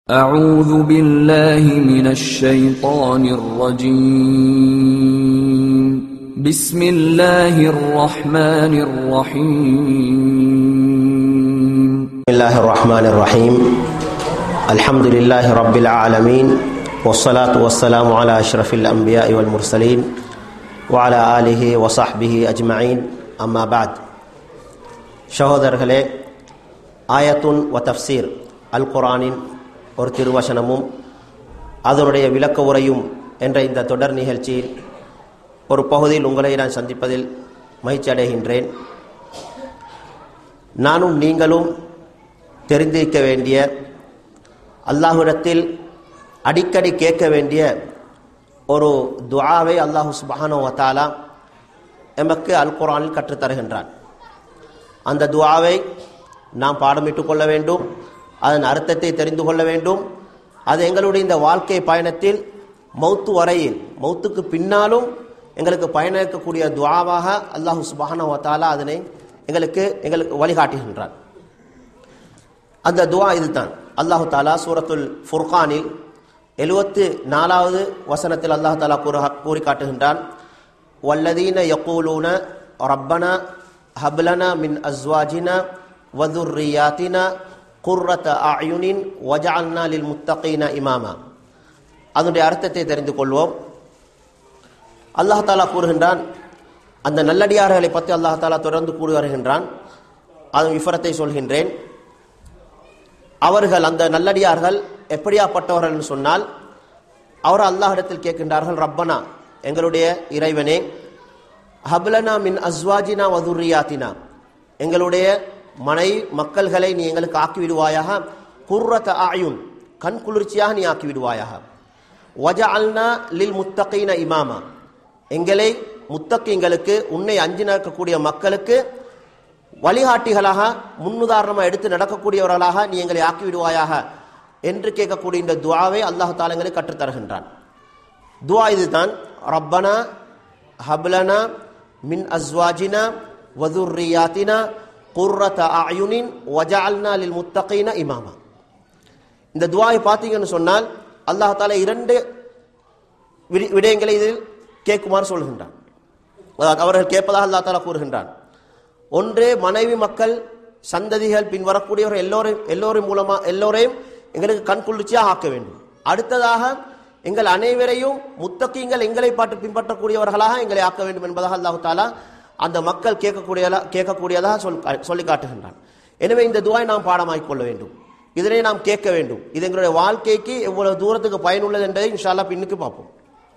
أعوذ بالله من الشيطان الرجيم بسم الله الرحمن الرحيم بسم الله الرحمن الرحيم الحمد لله رب العالمين والصلاة والسلام على أشرف الأنبياء والمرسلين وعلى آله وصحبه أجمعين أما بعد சகோதரர்களே ஆயத்துன் வ தஃப்சீர் அல் குரானின் ஒரு திருவசனமும் அதனுடைய விளக்க உரையும் என்ற இந்த தொடர் நிகழ்ச்சியில் ஒரு பகுதியில் உங்களை நான் சந்திப்பதில் மகிழ்ச்சி அடைகின்றேன் நானும் நீங்களும் தெரிந்திருக்க வேண்டிய அல்லாஹ்விடத்தில் அடிக்கடி கேட்க வேண்டிய ஒரு துஆவை அல்லாஹு சுபஹானோ வத்தாலா எமக்கு அல் குரானில் கற்றுத்தருகின்றான் அந்த துஆவை நாம் பாடமிட்டுக் கொள்ள வேண்டும் அதன் அர்த்தத்தை தெரிந்து கொள்ள வேண்டும் அது எங்களுடைய இந்த வாழ்க்கை பயணத்தில் மௌத்து வரையில் மௌத்துக்கு பின்னாலும் எங்களுக்கு பயணிக்கக்கூடிய துவாவாக அல்லாஹு சுபஹான வத்தாலா அதனை எங்களுக்கு எங்களுக்கு வழிகாட்டுகின்றான் அந்த துவா இதுதான் அல்லாஹு தாலா சூரத்துல் ஃபுர்கானில் எழுபத்து நாலாவது வசனத்தில் அல்லாஹு தாலா கூற கூறி காட்டுகின்றான் வல்லதீன யக்கூலூன ரப்பனா ஹப்லனா மின் அஸ்வாஜினா வதுர்ரியாத்தினா குர்ரத அயுனின் வஜால்னா லில் முத்தகீன இமாமா அதனுடைய அர்த்தத்தை தெரிந்து கொள்வோம் அல்லாஹ் தாலா கூறுகின்றான் அந்த நல்லடியார்களை பற்றி அல்லாஹ் தாலா தொடர்ந்து கூறி வருகின்றான் அதன் விஃபரத்தை சொல்கின்றேன் அவர்கள் அந்த நல்லடியார்கள் எப்படியாப்பட்டவர்கள் என்று சொன்னால் அவர் அல்லாஹிடத்தில் கேட்கின்றார்கள் ரப்பனா எங்களுடைய இறைவனே ஹப்லனா மின் அஸ்வாஜினா வதுரியாத்தினா எங்களுடைய மனை மக்கள்களை நீ எங்களுக்கு ஆக்கிவிடுவாயாக குர்ரத ஆயுன் கண் குளிர்ச்சியாக நீ ஆக்கிவிடுவாயாக வஜ அல்னா லில் முத்தகீன இமாமா எங்களை முத்தகிங்களுக்கு உன்னை அஞ்சு நடக்கக்கூடிய மக்களுக்கு வழிகாட்டிகளாக முன்னுதாரணமாக எடுத்து நடக்கக்கூடியவர்களாக நீ எங்களை ஆக்கிவிடுவாயாக என்று கேட்கக்கூடிய இந்த துவாவை அல்லாஹ் தாலங்களை கற்றுத்தருகின்றான் துவா இதுதான் ரப்பனா ஹப்லனா மின் அஸ்வாஜினா வதுர்ரியாத்தினா குர்ரத அயுனின் வஜால்னா லில் முத்தகீன இமாமா இந்த துவாவை பார்த்தீங்கன்னு சொன்னால் அல்லாஹ் தாலா இரண்டு விடயங்களை இதில் கேட்குமாறு சொல்கின்றான் அவர்கள் கேட்பதாக அல்லா தாலா கூறுகின்றான் ஒன்று மனைவி மக்கள் சந்ததிகள் பின் வரக்கூடியவர்கள் எல்லோரையும் எல்லோரும் மூலமா எல்லோரையும் எங்களுக்கு கண் குளிர்ச்சியாக ஆக்க வேண்டும் அடுத்ததாக எங்கள் அனைவரையும் முத்தகீங்கள் எங்களை பாட்டு பின்பற்றக்கூடியவர்களாக எங்களை ஆக்க வேண்டும் என்பதாக அல்லாஹு தாலா அந்த மக்கள் கேட்கக்கூடிய கேட்கக்கூடியதாக சொல் சொல்லி காட்டுகின்றான் எனவே இந்த துவாய் நாம் பாடமாக்கிக் கொள்ள வேண்டும் இதனை நாம் கேட்க வேண்டும் இது எங்களுடைய வாழ்க்கைக்கு எவ்வளவு தூரத்துக்கு பயனுள்ளது என்பதை இன்ஷால்லா பின்னுக்கு பார்ப்போம்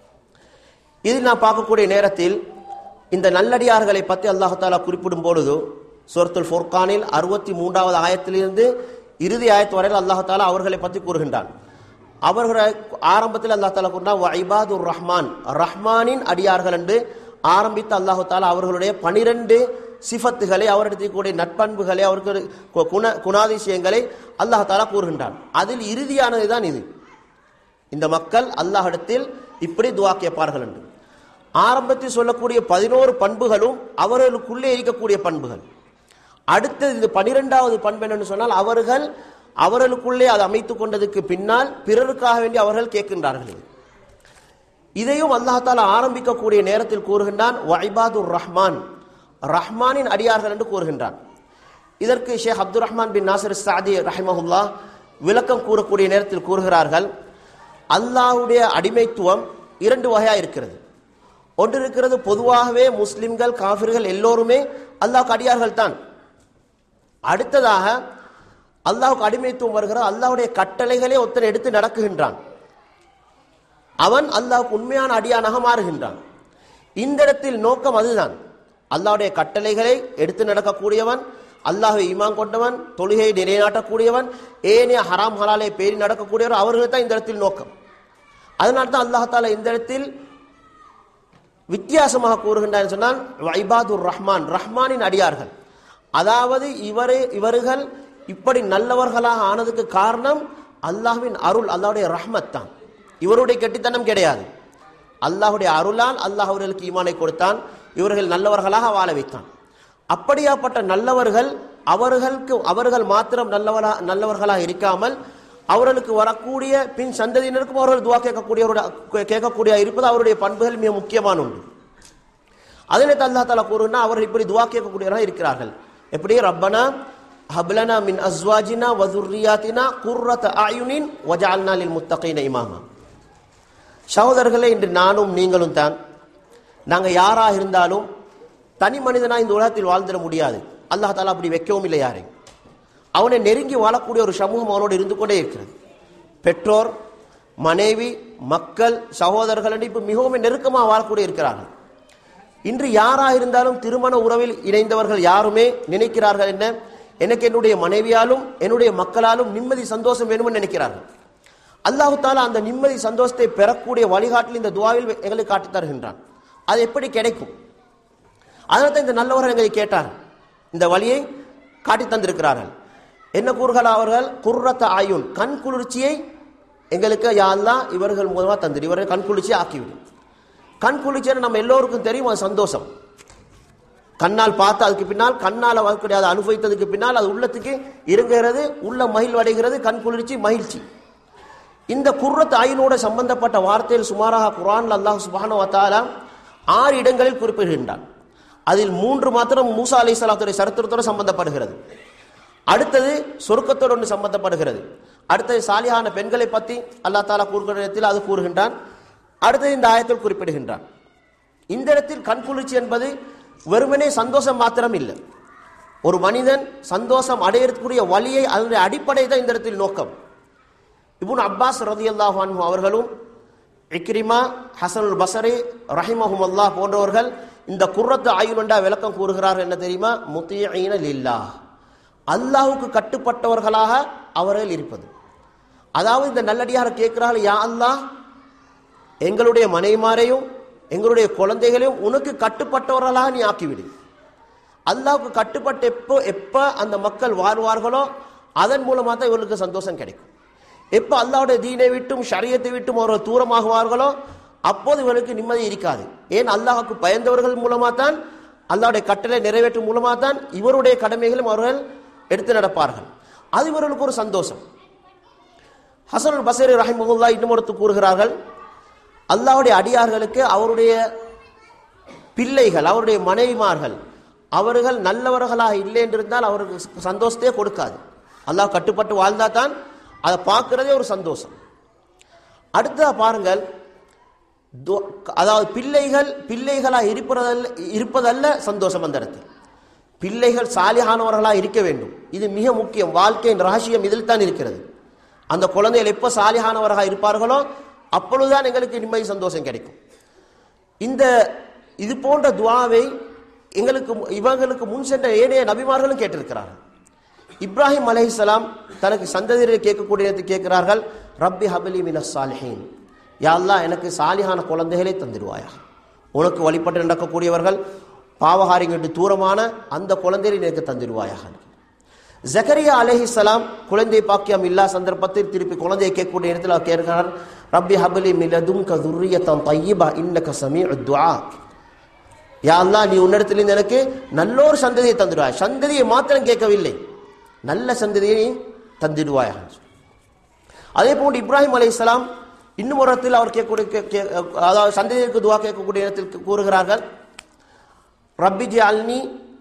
இதில் நாம் பார்க்கக்கூடிய நேரத்தில் இந்த நல்லடியார்களை பற்றி அல்லாஹாலா குறிப்பிடும் பொழுது சோர்த்துல் ஃபோர்கானில் அறுபத்தி மூன்றாவது ஆயத்திலிருந்து இறுதி ஆயத்து வரையில் அல்லாஹாலா அவர்களை பற்றி கூறுகின்றான் அவர்களை ஆரம்பத்தில் அல்லா தாலா கூறினார் வைபாதுர் ரஹ்மான் ரஹ்மானின் அடியார்கள் என்று ஆரம்பித்து அல்லாஹு தாலா அவர்களுடைய பனிரெண்டு சிஃபத்துகளை அவரிடத்திற்குரிய நட்பண்புகளை அவருக்கு குண குணாதிசயங்களை அல்லாஹ் தாலா கூறுகின்றான் அதில் இறுதியானது தான் இது இந்த மக்கள் அல்லாஹிடத்தில் இப்படி துவா கேட்பார்கள் என்று ஆரம்பத்தில் சொல்லக்கூடிய பதினோரு பண்புகளும் அவர்களுக்குள்ளே இருக்கக்கூடிய பண்புகள் அடுத்தது இது பனிரெண்டாவது பண்பு என்னன்னு சொன்னால் அவர்கள் அவர்களுக்குள்ளே அதை அமைத்துக் கொண்டதுக்கு பின்னால் பிறருக்காக வேண்டி அவர்கள் கேட்கின்றார்கள் இதையும் அல்லாஹால ஆரம்பிக்கக்கூடிய நேரத்தில் கூறுகின்றான் வைபாதுர் ரஹ்மான் ரஹ்மானின் அடியார்கள் என்று கூறுகின்றான் இதற்கு ஷேக் அப்துல் ரஹ்மான் பின் நாசர் சாதி ரஹிமஹுல்லா விளக்கம் கூறக்கூடிய நேரத்தில் கூறுகிறார்கள் அல்லாஹுடைய அடிமைத்துவம் இரண்டு வகையா இருக்கிறது ஒன்று இருக்கிறது பொதுவாகவே முஸ்லிம்கள் காபிர்கள் எல்லோருமே அல்லாஹ்க்கு அடியார்கள் தான் அடுத்ததாக அல்லாஹுக்கு அடிமைத்துவம் வருகிற அல்லாஹுடைய கட்டளைகளே ஒருத்தன் எடுத்து நடக்குகின்றான் அவன் அல்லாஹுக்கு உண்மையான அடியானாக மாறுகின்றான் இந்த இடத்தில் நோக்கம் அதுதான் அல்லாவுடைய கட்டளைகளை எடுத்து நடக்கக்கூடியவன் அல்லாஹை ஈமான் கொண்டவன் தொழுகையை நிலைநாட்டக்கூடியவன் ஏனைய ஹராம் ஹலாலை பேரி நடக்கக்கூடியவர் அவர்கள் தான் இந்த இடத்தில் நோக்கம் அதனால தான் அல்லாஹால இந்த இடத்தில் வித்தியாசமாக கூறுகின்றான் சொன்னால் வைபாதுர் ரஹ்மான் ரஹ்மானின் அடியார்கள் அதாவது இவரே இவர்கள் இப்படி நல்லவர்களாக ஆனதுக்கு காரணம் அல்லாஹ்வின் அருள் அல்லாவுடைய ரஹ்மத் தான் இவருடைய கெட்டித்தனம் கிடையாது அல்லாஹுடைய அருளால் அல்லாஹ் அவர்களுக்கு ஈமானை கொடுத்தான் இவர்கள் நல்லவர்களாக வாழ வைத்தான் அப்படியாப்பட்ட நல்லவர்கள் அவர்களுக்கு அவர்கள் மாத்திரம் நல்லவரா நல்லவர்களாக இருக்காமல் அவர்களுக்கு வரக்கூடிய பின் சந்ததியினருக்கும் அவர்கள் துவா கேட்கக்கூடியவருடைய கேட்கக்கூடிய இருப்பது அவருடைய பண்புகள் மிக முக்கியமான ஒன்று அதில் அல்லா தாலா கூறுனா அவர்கள் இப்படி துவா கேட்கக்கூடியவராக இருக்கிறார்கள் எப்படி ரப்பனா ஹப்லனா மின் அஸ்வாஜினா வதுர்ரியாத்தினா குர்ரத் ஆயுனின் வஜால்னா லில் முத்தகைன இமாமா சகோதரர்களே இன்று நானும் நீங்களும் தான் நாங்கள் யாராக இருந்தாலும் தனி மனிதனா இந்த உலகத்தில் வாழ்ந்துட முடியாது அல்லாஹ் தாலா அப்படி வைக்கவும் இல்லை யாரை அவனை நெருங்கி வாழக்கூடிய ஒரு சமூகம் அவனோடு இருந்து கொண்டே இருக்கிறது பெற்றோர் மனைவி மக்கள் சகோதரர்கள் என்று இப்போ மிகவும் நெருக்கமாக வாழக்கூடிய இருக்கிறார்கள் இன்று யாராக இருந்தாலும் திருமண உறவில் இணைந்தவர்கள் யாருமே நினைக்கிறார்கள் என்ன எனக்கு என்னுடைய மனைவியாலும் என்னுடைய மக்களாலும் நிம்மதி சந்தோஷம் வேணும்னு நினைக்கிறார்கள் அல்லாஹு தாலா அந்த நிம்மதி சந்தோஷத்தை பெறக்கூடிய வழிகாட்டில் இந்த துவாவில் எங்களுக்கு காட்டித் தருகின்றான் அது எப்படி கிடைக்கும் அதனால தான் இந்த நல்லவர்கள் எங்களை கேட்டார் இந்த வழியை காட்டி தந்திருக்கிறார்கள் என்ன கூறுகள் அவர்கள் குர்ரத்த ஆயுன் கண் குளிர்ச்சியை எங்களுக்கு யாரெல்லாம் இவர்கள் மூலமாக தந்துடு இவர்கள் கண் குளிர்ச்சியை ஆக்கிவிடும் கண் குளிர்ச்சின்னு நம்ம எல்லோருக்கும் தெரியும் அது சந்தோஷம் கண்ணால் பார்த்து அதுக்கு பின்னால் கண்ணால் வரக்கூடிய அதை அனுபவித்ததுக்கு பின்னால் அது உள்ளத்துக்கு இறங்குகிறது உள்ள மகிழ்வடைகிறது கண் குளிர்ச்சி மகிழ்ச்சி இந்த குர்ரத் ஆயினோட சம்பந்தப்பட்ட வார்த்தையில் சுமாராக குரான் அல்லாஹ் சுபான வத்தாலா ஆறு இடங்களில் குறிப்பிடுகின்றான் அதில் மூன்று மாத்திரம் மூசா அலி சலாத்துடைய சரித்திரத்தோடு சம்பந்தப்படுகிறது அடுத்தது சொருக்கத்தோடு ஒன்று சம்பந்தப்படுகிறது அடுத்தது சாலியான பெண்களை பற்றி அல்லா தாலா கூறுகிற இடத்தில் அது கூறுகின்றான் அடுத்தது இந்த ஆயத்தில் குறிப்பிடுகின்றான் இந்த இடத்தில் கண் குளிர்ச்சி என்பது வெறுமனே சந்தோஷம் மாத்திரம் இல்லை ஒரு மனிதன் சந்தோஷம் அடையக்கூடிய வழியை அதனுடைய அடிப்படை தான் இந்த இடத்தில் நோக்கம் இபுன் அப்பாஸ் ரதி அல்லாஹான் அவர்களும் இக்ரிமா ஹசனுல் பசரி ரஹிமஹும் அல்லாஹ் போன்றவர்கள் இந்த குர்ரத்து ஆயுனண்டா விளக்கம் கூறுகிறார்கள் என்ன தெரியுமா முத்தியீன லில்லா அல்லாஹுக்கு கட்டுப்பட்டவர்களாக அவர்கள் இருப்பது அதாவது இந்த நல்லடியார் கேட்கிறார்கள் யா அல்லாஹ் எங்களுடைய மனைமாரையும் எங்களுடைய குழந்தைகளையும் உனக்கு கட்டுப்பட்டவர்களாக நீ ஆக்கிவிடு அல்லாவுக்கு கட்டுப்பட்டு எப்போ எப்போ அந்த மக்கள் வாழ்வார்களோ அதன் மூலமாக தான் இவர்களுக்கு சந்தோஷம் கிடைக்கும் எப்போ அல்லாவுடைய தீனை விட்டும் ஷரியத்தை விட்டும் அவர்கள் தூரமாகுவார்களோ அப்போது இவர்களுக்கு நிம்மதி இருக்காது ஏன் அல்லாஹுக்கு பயந்தவர்கள் மூலமாக தான் அல்லாவுடைய கட்டளை நிறைவேற்றும் மூலமாக தான் இவருடைய கடமைகளும் அவர்கள் எடுத்து நடப்பார்கள் அது இவர்களுக்கு ஒரு சந்தோஷம் ஹசனுல் பசீர் ரஹிமகுல்லா இன்னும் ஒருத்து கூறுகிறார்கள் அல்லாவுடைய அடியார்களுக்கு அவருடைய பிள்ளைகள் அவருடைய மனைவிமார்கள் அவர்கள் நல்லவர்களாக இல்லை என்றிருந்தால் அவருக்கு சந்தோஷத்தையே கொடுக்காது அல்லாஹ் கட்டுப்பட்டு வாழ்ந்தா தான் அதை பார்க்கிறதே ஒரு சந்தோஷம் அடுத்ததாக பாருங்கள் அதாவது பிள்ளைகள் பிள்ளைகளாக இருப்பதல்ல இருப்பதல்ல சந்தோஷம் அந்த இடத்தில் பிள்ளைகள் சாலியானவர்களாக இருக்க வேண்டும் இது மிக முக்கியம் வாழ்க்கையின் ரகசியம் இதில் தான் இருக்கிறது அந்த குழந்தைகள் எப்போ சாலியானவராக இருப்பார்களோ அப்பொழுதுதான் எங்களுக்கு நிம்மதி சந்தோஷம் கிடைக்கும் இந்த இது போன்ற துவாவை எங்களுக்கு இவங்களுக்கு முன் சென்ற ஏனைய நபிமார்களும் கேட்டிருக்கிறார்கள் இப்ராஹிம் அலைஹிஸ்லாம் தனக்கு சந்ததியரை கேட்கக்கூடிய கேட்கிறார்கள் ரப்பி ஹபலி மின சாலிஹீன் யாழ்லா எனக்கு சாலிஹான குழந்தைகளை தந்துடுவாயா உனக்கு வழிபட்டு நடக்கக்கூடியவர்கள் பாவகாரிங்கிட்டு தூரமான அந்த குழந்தைகளை எனக்கு தந்துடுவாயாக ஜக்கரியா அலஹிசலாம் குழந்தை பாக்கியம் இல்லா சந்தர்ப்பத்தில் திருப்பி குழந்தையை கேட்கக்கூடிய இடத்தில் அவர் கேட்கிறார் ரப்பி ஹபலி மிலதும் கதுரியத்தம் தையிபா இன்னக சமீ துஆ யா அல்லாஹ் நீ உன்னிடத்திலிருந்து எனக்கு நல்லோரு சந்ததியை தந்துடுவாய் சந்ததியை மாத்திரம் கேட்கவில்லை நல்ல சந்ததியை நீ தந்திடுவாயாக அதே போன்று இப்ராஹிம் அலை இஸ்லாம் இன்னும் ஒரு இடத்தில் அவர் கேட்கக்கூடிய அதாவது சந்ததிக்கு துவா கேட்கக்கூடிய இடத்தில் கூறுகிறார்கள் ரப்பிஜி அல்னி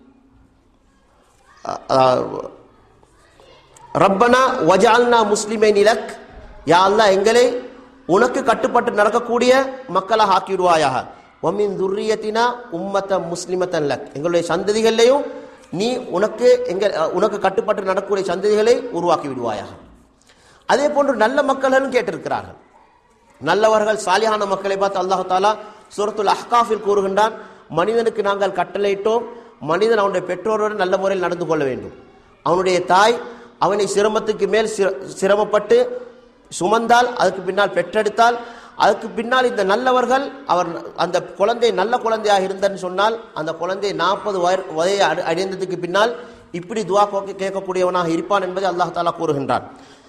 ரப்பனா வஜால்னா முஸ்லிமை நிலக் யா அல்லா எங்களை உனக்கு கட்டுப்பட்டு நடக்கக்கூடிய மக்களாக ஆக்கிவிடுவாயாக ஒமின் துர்ரியத்தினா உம்மத்த முஸ்லிமத்தன் லக் எங்களுடைய சந்ததிகளையும் நீ உனக்கு எங்க உனக்கு கட்டுப்பட்டு நடக்கக்கூடிய சந்ததிகளை உருவாக்கி விடுவாயாக அதே போன்று நல்ல மக்களும் கேட்டிருக்கிறார்கள் நல்லவர்கள் சாலியான மக்களை பார்த்து அல்லாஹு தாலா சூரத்துல் அஹ்காஃபில் கூறுகின்றான் மனிதனுக்கு நாங்கள் கட்டளையிட்டோம் மனிதன் அவனுடைய பெற்றோரோடு நல்ல முறையில் நடந்து கொள்ள வேண்டும் அவனுடைய தாய் அவனை சிரமத்துக்கு மேல் சிரமப்பட்டு சுமந்தால் அதுக்கு பின்னால் பெற்றெடுத்தால் அதுக்கு பின்னால் இந்த நல்லவர்கள் அவர் அந்த குழந்தை நல்ல குழந்தையாக இருந்தன்னு சொன்னால் அந்த குழந்தை நாற்பது வயதை அடைந்ததுக்கு பின்னால் இப்படி துவா கேட்கக்கூடியவனாக இருப்பான் என்பதை அல்லாஹ் தாலா கூறுகின்றான்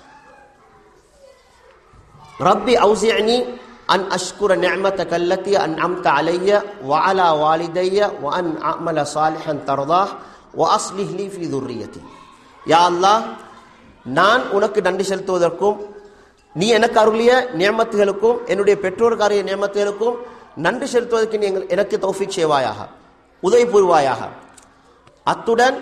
ரப்பி அவுசியனி அன் அஷ்குர நிஅமத்தக அல்லதி அன்அம்த அலைய வஅலா வாலிதைய வஅன் அஅமல சாலிஹன் தர்தாஹ் வஅஸ்லிஹ் லி ஃபீ ذُرِّيَّتِي யா அல்லாஹ் நான் உனக்கு நன்றி செலுத்துவதற்கும் நீ எனக்கு அருளிய நியமத்துகளுக்கும் என்னுடைய பெற்றோர்காரிய நியமத்துகளுக்கும் நன்றி செலுத்துவதற்கு நீ எங்கள்- எனக்கு தௌஃபிக் செய்வாயாக உதவி புரிவாயாக அத்துடன்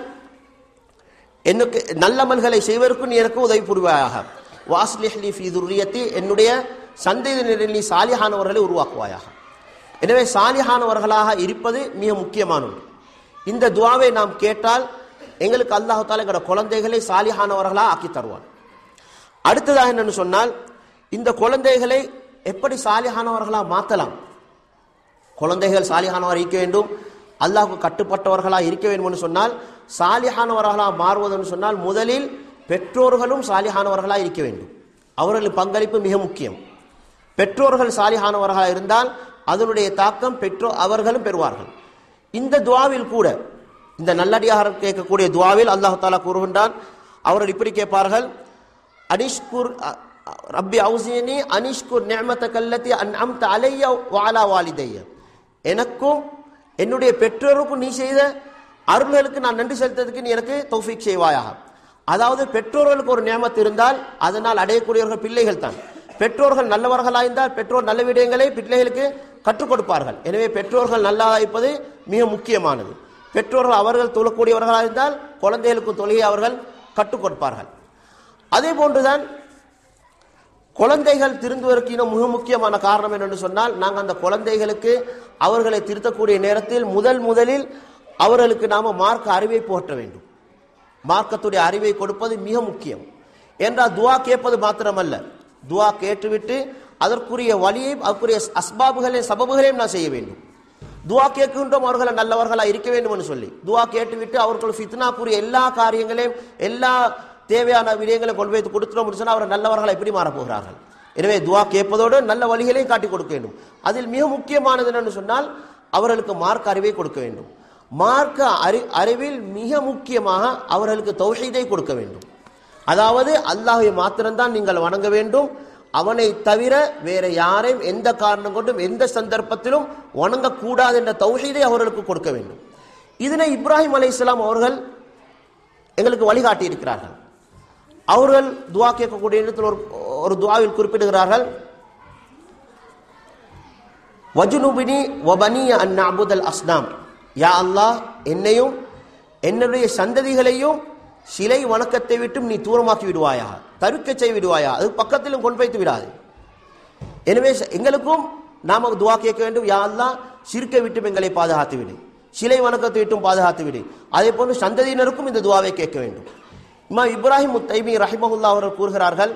எனக்கு நல்லமல்களை செய்வதற்கும் நீ எனக்கு உதவி புரிவாயாக வாஸ்லிஹ்லி ஃபி துர்ரியத்தி என்னுடைய சந்ததியினரில் நீ சாலிஹானவர்களை உருவாக்குவாயாக எனவே சாலிஹானவர்களாக இருப்பது மிக முக்கியமான ஒன்று இந்த துவாவை நாம் கேட்டால் எங்களுக்கு அல்லாஹ் தாலா எங்களோட குழந்தைகளை சாலிஹானவர்களாக ஆக்கி தருவான் அடுத்ததாக என்னன்னு சொன்னால் இந்த குழந்தைகளை எப்படி சாலிஹானவர்களாக மாற்றலாம் குழந்தைகள் சாலிஹானவர் இருக்க வேண்டும் அல்லாஹ்வுக்கு கட்டுப்பட்டவர்களாக இருக்க வேண்டும் என்று சொன்னால் சாலிஹானவர்களாக மாறுவதுன்னு சொன்னால் முதலில் பெற்றோர்களும் சாலிஹானவர்களாக இருக்க வேண்டும் அவர்களின் பங்களிப்பு மிக முக்கியம் பெற்றோர்கள் சாலிஹானவர்களாக இருந்தால் அதனுடைய தாக்கம் பெற்றோர் அவர்களும் பெறுவார்கள் இந்த துவாவில் கூட இந்த நல்லடியாக கேட்கக்கூடிய துவாவில் அல்லாஹ் தாலா கூறுகின்றான் அவர்கள் இப்படி கேட்பார்கள் அனிஷ்குர் அ- அ- ரப்பி அவுசினி அனிஷ்குர் நியமத்த கல்லத்தி அன் அம்த அலைய வாலா வாலிதைய எனக்கும் என்னுடைய பெற்றோருக்கும் நீ செய்த அருள்களுக்கு நான் நன்றி செலுத்ததுக்கு நீ எனக்கு தௌஃபீக் செய்வாயாக அதாவது பெற்றோர்களுக்கு ஒரு நியமத்து இருந்தால் அதனால் அடையக்கூடியவர்கள் பிள்ளைகள் தான் பெற்றோர்கள் நல்லவர்களாக இருந்தால் பெற்றோர் நல்ல விடயங்களை பிள்ளைகளுக்கு கற்றுக் கொடுப்பார்கள் எனவே பெற்றோர்கள் நல்லா இருப்பது மிக முக்கியமானது பெற்றோர்கள் அவர்கள் தொழக்கூடியவர்களாக இருந்தால் குழந்தைகளுக்கு தொழுகை அவர்கள் கற்றுக் கொடுப்பார்கள் அதே போன்றுதான் குழந்தைகள் திருந்துவதற்கு இன்னும் மிக முக்கியமான காரணம் என்னென்று சொன்னால் நாங்கள் அந்த குழந்தைகளுக்கு அவர்களை திருத்தக்கூடிய நேரத்தில் முதல் முதலில் அவர்களுக்கு நாம மார்க்க அறிவை போற்ற வேண்டும் மார்க்கத்துடைய அறிவை கொடுப்பது மிக முக்கியம் என்றால் துவா கேட்பது மாத்திரமல்ல துவா கேட்டுவிட்டு அதற்குரிய வழியையும் அதற்குரிய அஸ்பாபுகளையும் சபபுகளையும் நான் செய்ய வேண்டும் துவா கேட்கின்றோம் அவர்களை நல்லவர்களா இருக்க வேண்டும் என்று சொல்லி துவா கேட்டுவிட்டு அவர்கள் ஃபித்னாக்குரிய எல்லா காரியங்களையும் எல்லா தேவையான விடயங்களையும் கொண்டு வைத்து கொடுத்துட்டோம் சொன்னால் அவர் நல்லவர்களா எப்படி மாறப் போகிறார்கள் எனவே துவா கேட்பதோடு நல்ல வழிகளையும் காட்டிக் கொடுக்க வேண்டும் அதில் மிக முக்கியமானது என்னன்னு சொன்னால் அவர்களுக்கு மார்க்க அறிவை கொடுக்க வேண்டும் மார்க்க அறி அறிவில் மிக முக்கியமாக அவர்களுக்கு தௌஹீதை கொடுக்க வேண்டும் அதாவது அல்லாஹ்வை மாத்திரம்தான் நீங்கள் வணங்க வேண்டும் அவனை தவிர வேற யாரையும் எந்த காரணம் கொண்டும் எந்த சந்தர்ப்பத்திலும் வணங்கக்கூடாது என்ற தௌஹீதை அவர்களுக்கு கொடுக்க வேண்டும் இதனை இப்ராஹிம் அலைஹிஸ்ஸலாம் அவர்கள் எங்களுக்கு வழிகாட்டி இருக்கிறார்கள் அவர்கள் துவா கேட்கக்கூடிய இடத்தில் ஒரு ஒரு துவாவில் குறிப்பிடுகிறார்கள் வஜுனுபினி வபனிய அன் அபுதல் அஸ்னாம் யா அல்லாஹ் என்னையும் என்னுடைய சந்ததிகளையும் சிலை வணக்கத்தை விட்டும் நீ தூரமாக்கி விடுவாயா தவிர்க்க செய்து விடுவாயா அது பக்கத்திலும் கொண்டு வைத்து விடாது எனவே ச- எங்களுக்கும் நாம துவா கேட்க வேண்டும் யா அல்லாஹ் சிறுக்கை விட்டும் எங்களை பாதுகாத்து விடு சிலை வணக்கத்தை விட்டும் பாதுகாத்து விடு அதே போன்று சந்ததியினருக்கும் இந்த துவாவை கேட்க வேண்டும் இமா இப்ராஹிம் தைமி ரஹிமஹுல்லா அவர்கள் கூறுகிறார்கள்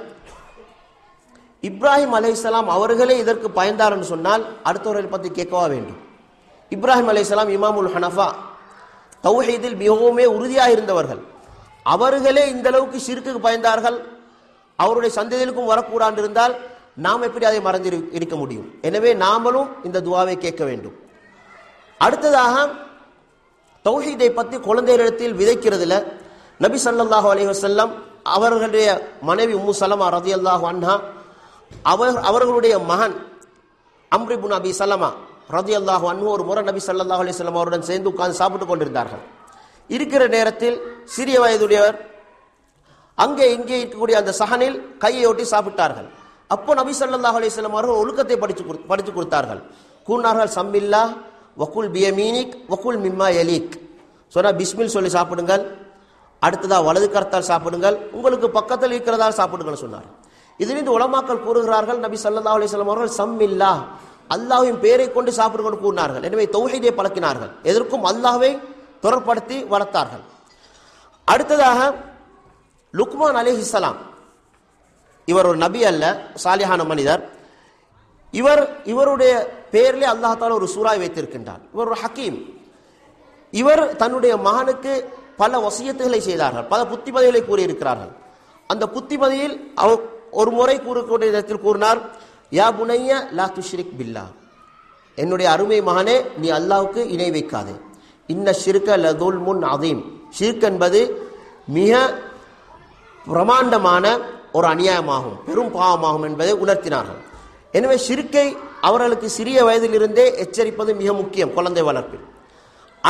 இப்ராஹிம் அலைஹிஸ்ஸலாம் அவர்களே இதற்கு பயந்தார் என்று சொன்னால் அடுத்தவர்களை பற்றி கேட்கவா வேண்டும் இப்ராஹிம் அலைஹிஸ்ஸலாம் இமாமுல் ஹனஃபா தௌஹீதில் மிகவுமே உறுதியாக இருந்தவர்கள் அவர்களே இந்த அளவுக்கு சிறுக்குக்கு பயந்தார்கள் அவருடைய சந்ததிகளுக்கும் வரக்கூடாது இருந்தால் நாம் எப்படி அதை மறந்து இரு- இருக்க முடியும் எனவே நாமளும் இந்த துவாவை கேட்க வேண்டும் அடுத்ததாக தௌஹீதை பற்றி குழந்தைகளிடத்தில் விதைக்கிறதுல நபி ஸல்லல்லாஹு அலைஹி வஸல்லம் அவர்களுடைய மனைவி உம்மு சலமா ரதியல்லாஹு அன்ஹா அவர் அவர்களுடைய மகன் அம்ரிபுன் அபி சலமா ரதியல்லாஹு அன்ஹு ஒரு முறை நபி ஸல்லல்லாஹு அலைஹி வஸல்லம் அவருடன் சேர்ந்து உட்கார்ந்து சாப்பிட்டு கொண்டிருந்தார்கள் இருக்கிற நேரத்தில் சிறிய வயதுடையவர் அங்கே இங்கே இருக்கக்கூடிய அந்த சஹனில் கையை ஒட்டி சாப்பிட்டார்கள் அப்போ நபி ஸல்லல்லாஹு அலைஹி வஸல்லம் அவர்கள் ஒழுக்கத்தை படித்து கொடு- படித்து கொடுத்தார்கள் கூறினார்கள் சம்மில்லா வக்குல் பியமீனிக் வக்குல் மிம்மா எலீக் சொன்னா பிஸ்மில் சொல்லி சாப்பிடுங்கள் அடுத்ததா வலது கரத்தால் சாப்பிடுங்கள் உங்களுக்கு பக்கத்தில் இருக்கிறதால் சாப்பிடுங்கள் சொன்னார் இதிலிருந்து உலமாக்கள் கூறுகிறார்கள் நபி ஸல்லல்லாஹு அலைஹி வஸல்லம் அவர்கள் சம்மில்லா அல்லாஹ்வின் பெயரை கொண்டு சாப்பிடுங்கள் கூறினார்கள் எனவே தௌஹீதை பழக்கினார்கள் எதற்கும் அல்லாஹ்வை தொடர்படுத்தி வளர்த்தார்கள் அடுத்ததாக லுக்மான் அலைஹிஸ்ஸலாம் இவர் ஒரு நபி அல்ல சாலிஹான மனிதர் இவர் இவருடைய பெயரிலே அல்லாஹ் தாலா ஒரு சூறாய் வைத்திருக்கின்றார் இவர் ஒரு ஹக்கீம் இவர் தன்னுடைய மகனுக்கு பல வசியத்துகளை செய்தார்கள் பல புத்திமதிகளை கூறியிருக்கிறார்கள் அந்த புத்திமதியில் அவர் ஒரு முறை கூறக்கூடிய இடத்தில் கூறினார் யா புனைய லா துஷ்ரிக் பில்லா என்னுடைய அருமை மகனே நீ அல்லாஹ்வுக்கு இணை வைக்காதே இன்ன ஷிர்க லதுல் முன் அதீம் ஷிர்க் என்பது மிக பிரமாண்டமான ஒரு அநியாயமாகும் பெரும் பாவமாகும் என்பதை உணர்த்தினார்கள் எனவே ஷிர்க்கை அவர்களுக்கு சிறிய வயதிலிருந்தே எச்சரிப்பது மிக முக்கியம் குழந்தை வளர்ப்பில்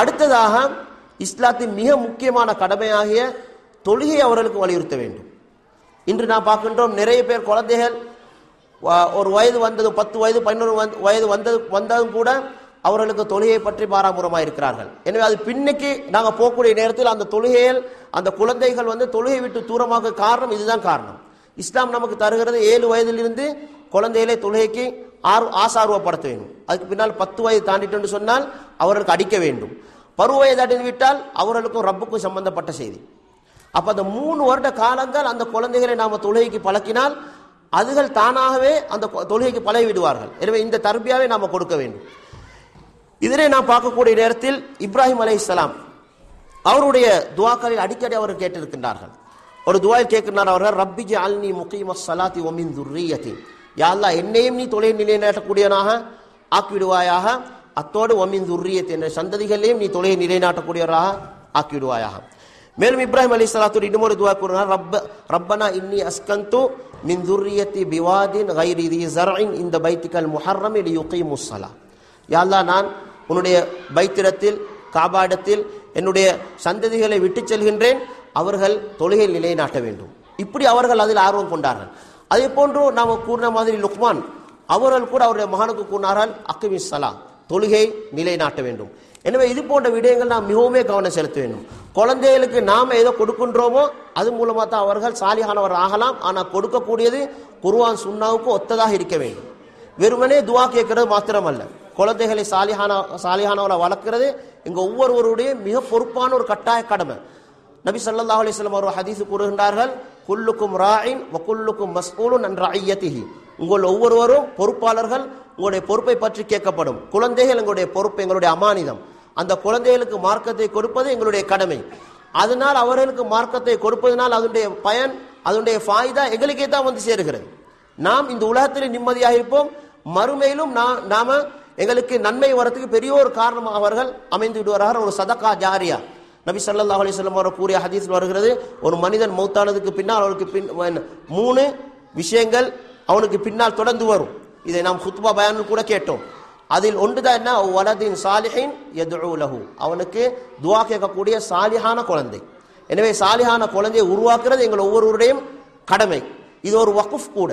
அடுத்ததாக இஸ்லாத்தின் மிக முக்கியமான கடமையாகிய தொழுகை அவர்களுக்கு வலியுறுத்த வேண்டும் இன்று நான் பார்க்கின்றோம் நிறைய பேர் குழந்தைகள் வ- ஒரு வயது வந்தது பத்து வயது பதினொரு வந்து- வயது வந்தது வந்ததும் கூட அவர்களுக்கு தொழுகையை பற்றி பாராமுரமாக இருக்கிறார்கள் எனவே அது பின்னைக்கு நாங்கள் போகக்கூடிய நேரத்தில் அந்த தொழுகைகள் அந்த குழந்தைகள் வந்து தொழுகை விட்டு தூரமாக காரணம் இதுதான் காரணம் இஸ்லாம் நமக்கு தருகிறது ஏழு வயதிலிருந்து குழந்தைகளை தொழுகைக்கு ஆர் ஆசார்வப்படுத்த வேண்டும் அதுக்கு பின்னால் பத்து வயது தாண்டிட்டு சொன்னால் அவர்களுக்கு அடிக்க வேண்டும் பருவ வயது அடைந்து விட்டால் அவர்களுக்கும் ரப்புக்கும் சம்பந்தப்பட்ட செய்தி அப்ப அந்த மூணு வருட காலங்கள் அந்த குழந்தைகளை நாம தொழுகைக்கு பழக்கினால் அதுகள் தானாகவே அந்த கொ- தொழுகைக்கு பழகி விடுவார்கள் எனவே இந்த தர்பியாவை நாம கொடுக்க வேண்டும் இதனை நாம் பார்க்கக்கூடிய நேரத்தில் இப்ராஹிம் அலைஹிஸ்ஸலாம் அவருடைய துவாக்களில் அடிக்கடி அவர் கேட்டிருக்கின்றார்கள் ஒரு துவாயில் கேட்கிறார் அவர்கள் ரப்பி ஜஅல்னி முகீம ஸலாத்தி வ மின் துர்ரிய்யதி யா அல்லாஹ் என்னையும் நீ தொலை நிலைநாட்டக்கூடியவனாக ஆக்கிவிடுவாயாக அத்தோடு ஒமின் துர்ரியத் என்ற சந்ததிகளையும் நீ தொலையை நிலைநாட்டக்கூடியவராக ஆக்கிவிடுவாயாக மேலும் இப்ராஹிம் அலி சலாத்து இன்னொரு துவா கூறினார் ரப்ப ரப்பனா இன்னி அஸ்கந்து மின் துர்ரியத்தி பிவாதின் கைரி தி ஜர்இன் இந்த பைத்திகல் முஹர்ரம் இலி யுகீமுஸ் ஸலா யா அல்லாஹ் நான் உன்னுடைய பைத்திரத்தில் காபாடத்தில் என்னுடைய சந்ததிகளை விட்டுச் செல்கின்றேன் அவர்கள் தொழுகை நிலைநாட்ட வேண்டும் இப்படி அவர்கள் அதில் ஆர்வம் கொண்டார்கள் அதே போன்று நாம் கூறின மாதிரி லுக்மான் அவர்கள் கூட அவருடைய மகனுக்கு கூறினார்கள் அக்குமி சலா தொழுகை நிலைநாட்ட வேண்டும் எனவே இது போன்ற விடயங்கள் நாம் மிகவுமே கவனம் செலுத்த வேண்டும் குழந்தைகளுக்கு நாம் ஏதோ கொடுக்கின்றோமோ அது மூலமாக தான் அவர்கள் சாலிகானவர் ஆகலாம் ஆனால் கொடுக்கக்கூடியது குர்ஆன் சுன்னாவுக்கு ஒத்ததாக இருக்க வேண்டும் வெறுமனே துவா கேட்கறது மாத்திரமல்ல குழந்தைகளை சாலிஹான சாலிஹானவரை வளர்க்கிறது இங்க ஒவ்வொருவருடைய மிக பொறுப்பான ஒரு கட்டாய கடமை நபி ஸல்லல்லாஹு அலைஹி வஸல்லம் அவர் ஹதீஸ் கூறுகின்றார்கள் குல்லுக்கும் ராயின் வ குல்லுக்கும் மஸ்ஊலுன் அன் ரஐயத்திஹி உங்கள் ஒவ்வொருவரும் பொறுப்பாளர்கள் உங்களுடைய பொறுப்பை பற்றி கேட்கப்படும் குழந்தைகள் எங்களுடைய பொறுப்பு எங்களுடைய அமானிதம் அந்த குழந்தைகளுக்கு மார்க்கத்தை கொடுப்பது எங்களுடைய கடமை அதனால் அவர்களுக்கு மார்க்கத்தை கொடுப்பதனால் அதனுடைய பயன் அதனுடைய ஃபாய்தா எங்களுக்கே தான் வந்து சேருகிறது நாம் இந்த உலகத்தில் நிம்மதியாக இருப்போம் மறுமையிலும் நா- நாம எங்களுக்கு நன்மை வரத்துக்கு பெரிய ஒரு காரணமாக அவர்கள் அமைந்து விடுவார்கள் ஒரு சதகா ஜாரியா நபி ஸல்லல்லாஹு அலைஹி வஸல்லம் அவர் கூறிய ஹதீஸில் வருகிறது ஒரு மனிதன் மௌத்தானதுக்கு பின்னால் அவருக்கு பின் வ- மூணு விஷயங்கள் அவனுக்கு பின்னால் தொடர்ந்து வரும் இதை நாம் ஹுத்பா பயானில் கூட கேட்டோம் அதில் ஒன்றுதான் என்ன வலதின் சாலிஹின் யதுஉ லஹு அவனுக்கு துஆ கேட்கக்கூடிய சாலிஹான குழந்தை எனவே சாலிஹான குழந்தையை உருவாக்குறது எங்கள் ஒவ்வொருவருடையும் கடமை இது ஒரு வகுஃப் கூட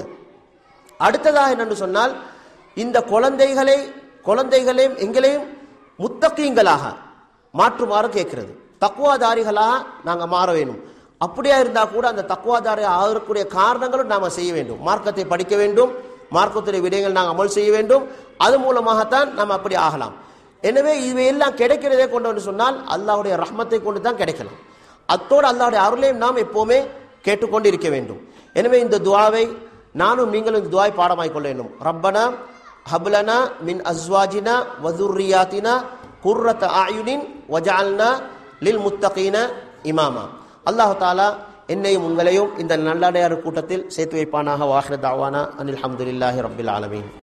அடுத்ததாக என்னன்னு சொன்னால் இந்த குழந்தைகளை குழந்தைகளையும் எங்களையும் முத்தக்கீங்களாக மாற்றுமாறு கேட்கிறது தக்குவாதாரிகளாக நாங்க மாற வேண்டும் அப்படியா இருந்தா கூட அந்த தக்குவாதாரி ஆகக்கூடிய காரணங்களும் நாம செய்ய வேண்டும் மார்க்கத்தை படிக்க வேண்டும் மார்க்கத்துடைய விடயங்கள் நாங்கள் அமல் செய்ய வேண்டும் அது மூலமாகத்தான் நாம் அப்படி ஆகலாம் எனவே இவையெல்லாம் கிடைக்கிறதே கொண்டு வந்து சொன்னால் அல்லாஹ்வுடைய ரஹ்மத்தை கொண்டு தான் கிடைக்கலாம் அத்தோடு அல்லாஹ்வுடைய அருளையும் நாம் எப்போவுமே கேட்டுக்கொண்டு இருக்க வேண்டும் எனவே இந்த துஆவை நானும் நீங்களும் இந்த துஆவை பாடமாய் கொள்ள வேண்டும் ரப்பனா ஹப்லனா மின் அஸ்வாஜினா வதுர்ரியாத்தினா குர்ரத் ஆயுனின் வஜஅல்னா லில் முத்தகீன இமாமா அல்லாஹ் தாலா என்னையும் உங்களையும் இந்த நல்லடையார் கூட்டத்தில் சேர்த்து வைப்பானாக வாஹிர தாவானா அனில் அல்ஹம்துலில்லாஹி ரப்பில் ஆலமீன்